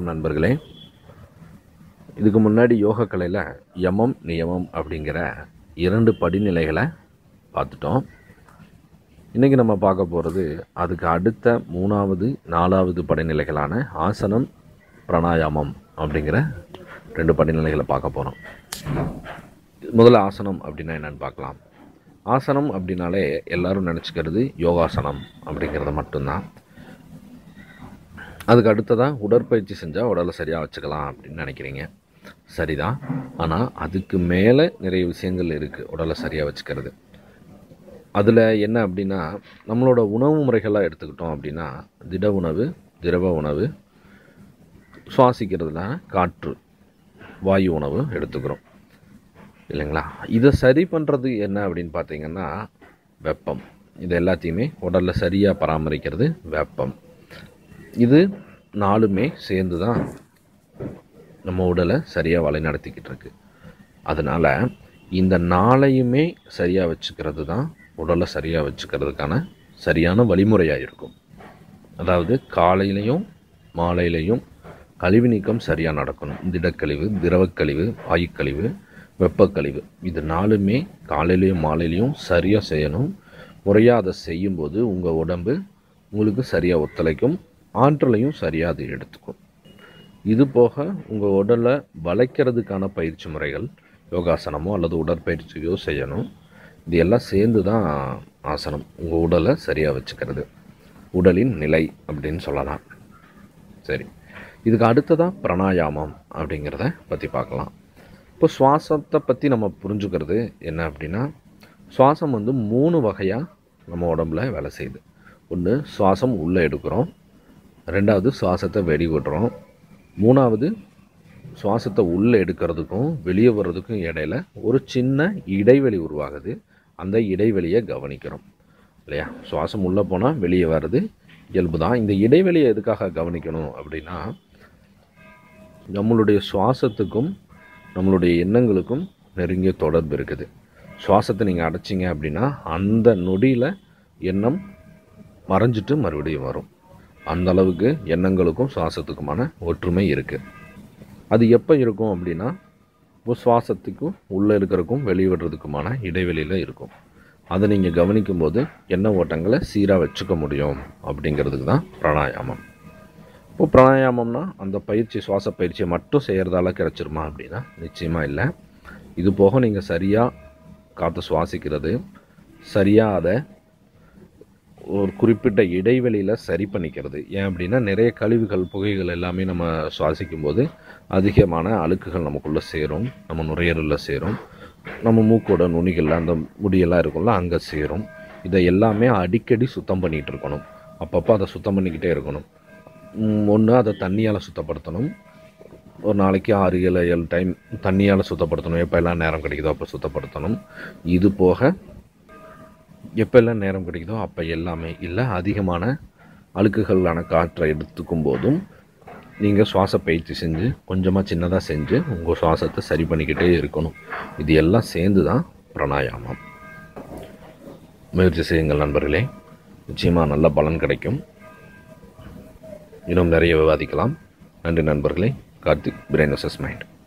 நண்பர்களே இதுக்கு முன்னாடி யோக கலையில் யமம் நியமம் அப்படிங்கிற இரண்டு படிநிலைகளை பார்த்துட்டோம் இன்றைக்கி நம்ம பார்க்க போகிறது அதுக்கு அடுத்த மூணாவது நாலாவது படிநிலைகளான ஆசனம் பிராணாயாமம் அப்படிங்கிற ரெண்டு படிநிலைகளை பார்க்க போகிறோம் முதல்ல ஆசனம் அப்படின்னா என்னன்னு பார்க்கலாம் ஆசனம் அப்படின்னாலே எல்லாரும் நினச்சிக்கிறது யோகாசனம் அப்படிங்கிறது மட்டும்தான் அதுக்கு அடுத்ததாக உடற்பயிற்சி செஞ்சால் உடலை சரியாக வச்சுக்கலாம் அப்படின்னு நினைக்கிறீங்க சரிதான் ஆனால் அதுக்கு மேலே நிறைய விஷயங்கள் இருக்குது உடலை சரியாக வச்சுக்கிறது அதில் என்ன அப்படின்னா நம்மளோட உணவு முறைகளாக எடுத்துக்கிட்டோம் அப்படின்னா திட உணவு திரவ உணவு சுவாசிக்கிறதுல காற்று வாயு உணவு எடுத்துக்கிறோம் இல்லைங்களா இதை சரி பண்ணுறது என்ன அப்படின்னு பார்த்தீங்கன்னா வெப்பம் இது எல்லாத்தையுமே உடலில் சரியாக பராமரிக்கிறது வெப்பம் இது நாலுமே சேர்ந்து தான் நம்ம உடலை சரியாக வழி நடத்திக்கிட்டு இருக்கு அதனால் இந்த நாளையுமே சரியாக வச்சுக்கிறது தான் உடலை சரியாக வச்சுக்கிறதுக்கான சரியான வழிமுறையாக இருக்கும் அதாவது காலையிலையும் மாலையிலையும் கழிவு நீக்கம் சரியாக நடக்கணும் திடக்கழிவு திரவக்கழிவு வாயுக்கழிவு வெப்பக்கழிவு இது நாலுமே காலையிலையும் மாலையிலையும் சரியாக செய்யணும் முறையாக அதை செய்யும்போது உங்கள் உடம்பு உங்களுக்கு சரியாக ஒத்துழைக்கும் ஆற்றலையும் சரியாக அது எடுத்துக்கும் இது போக உங்கள் உடலை வளைக்கிறதுக்கான பயிற்சி முறைகள் யோகாசனமோ அல்லது உடற்பயிற்சியோ செய்யணும் இது எல்லாம் சேர்ந்து தான் ஆசனம் உங்கள் உடலை சரியாக வச்சுக்கிறது உடலின் நிலை அப்படின்னு சொல்லலாம் சரி இதுக்கு அடுத்ததாக பிராணாயாமம் அப்படிங்கிறத பற்றி பார்க்கலாம் இப்போ சுவாசத்தை பற்றி நம்ம புரிஞ்சுக்கிறது என்ன அப்படின்னா சுவாசம் வந்து மூணு வகையாக நம்ம உடம்புல வேலை செய்யுது ஒன்று சுவாசம் உள்ளே எடுக்கிறோம் ரெண்டாவது சுவாசத்தை வெடி விடுறோம் மூணாவது சுவாசத்தை உள்ளே எடுக்கிறதுக்கும் வெளியே வர்றதுக்கும் இடையில ஒரு சின்ன இடைவெளி உருவாகுது அந்த இடைவெளியை கவனிக்கிறோம் இல்லையா சுவாசம் உள்ளே போனால் வெளியே வர்றது இயல்பு தான் இந்த இடைவெளியை எதுக்காக கவனிக்கணும் அப்படின்னா நம்மளுடைய சுவாசத்துக்கும் நம்மளுடைய எண்ணங்களுக்கும் நெருங்கிய தொடர்பு இருக்குது சுவாசத்தை நீங்கள் அடைச்சிங்க அப்படின்னா அந்த நொடியில் எண்ணம் மறைஞ்சிட்டு மறுபடியும் வரும் அந்த அளவுக்கு எண்ணங்களுக்கும் சுவாசத்துக்குமான ஒற்றுமை இருக்குது அது எப்போ இருக்கும் அப்படின்னா இப்போ சுவாசத்துக்கும் உள்ளே இருக்கிறதுக்கும் வெளிவிடுறதுக்குமான இடைவெளியில் இருக்கும் அதை நீங்கள் கவனிக்கும்போது எண்ண ஓட்டங்களை சீராக வச்சுக்க முடியும் அப்படிங்கிறதுக்கு தான் பிராணாயாமம் இப்போ பிராணாயாமம்னா அந்த பயிற்சி சுவாச பயிற்சியை மட்டும் செய்கிறதால கிடச்சிருமா அப்படின்னா நிச்சயமாக இல்லை இது போக நீங்கள் சரியாக காற்று சுவாசிக்கிறது சரியாக அதை ஒரு குறிப்பிட்ட இடைவெளியில் சரி பண்ணிக்கிறது ஏன் அப்படின்னா நிறைய கழிவுகள் புகைகள் எல்லாமே நம்ம சுவாசிக்கும் போது அதிகமான அழுக்குகள் நமக்குள்ளே சேரும் நம்ம நுரையீரலில் சேரும் நம்ம மூக்கோட நுனிகளில் அந்த முடியெல்லாம் இருக்கும்ல அங்கே சேரும் இதை எல்லாமே அடிக்கடி சுத்தம் பண்ணிகிட்டு இருக்கணும் அப்பப்போ அதை சுத்தம் பண்ணிக்கிட்டே இருக்கணும் ஒன்று அதை தண்ணியால் சுத்தப்படுத்தணும் ஒரு நாளைக்கு ஆறு ஏழு ஏழு டைம் தண்ணியால் சுத்தப்படுத்தணும் எப்போ எல்லாம் நேரம் கிடைக்குதோ அப்போ சுத்தப்படுத்தணும் இது போக எப்போல்லாம் நேரம் கிடைக்குதோ அப்போ எல்லாமே இல்லை அதிகமான அழுக்குகளான காற்றை எடுத்துக்கும் போதும் நீங்கள் சுவாச பயிற்சி செஞ்சு கொஞ்சமாக சின்னதாக செஞ்சு உங்கள் சுவாசத்தை சரி பண்ணிக்கிட்டே இருக்கணும் இது எல்லாம் சேர்ந்து தான் பிராணாயாமம் முயற்சி செய்யுங்கள் நண்பர்களே நிச்சயமாக நல்ல பலன் கிடைக்கும் இன்னும் நிறைய விவாதிக்கலாம் நன்றி நண்பர்களே கார்த்திக் பிரெயின் மைண்ட்